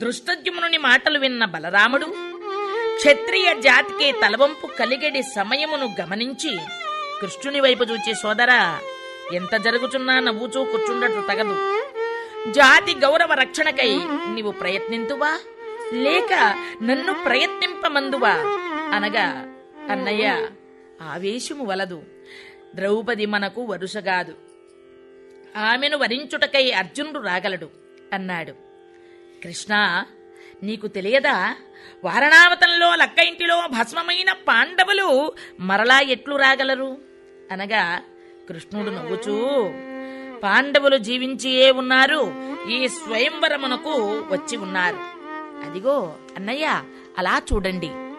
దృష్టద్యుమ్నుని మాటలు విన్న బలరాముడు క్షత్రియ జాతికి తలవంపు కలిగడి సమయమును గమనించి కృష్ణుని వైపు చూచి సోదరా ఎంత జరుగుతున్నా నవ్వుచూ కూర్చుండట్లు తగదు జాతి గౌరవ రక్షణకై నీవు ప్రయత్నింతువా లేక నన్ను ప్రయత్నింపమందువా అనగా అన్నయ్య ఆవేశము వలదు ద్రౌపది మనకు వరుసగాదు ఆమెను వరించుటకై అర్జునుడు రాగలడు అన్నాడు కృష్ణ నీకు తెలియదా వారణావతంలో లక్క ఇంటిలో భస్మమైన పాండవులు మరలా ఎట్లు రాగలరు అనగా కృష్ణుడు నవ్వుచూ పాండవులు జీవించియే ఉన్నారు ఈ స్వయంవరమునకు వచ్చి ఉన్నారు అదిగో అన్నయ్య అలా చూడండి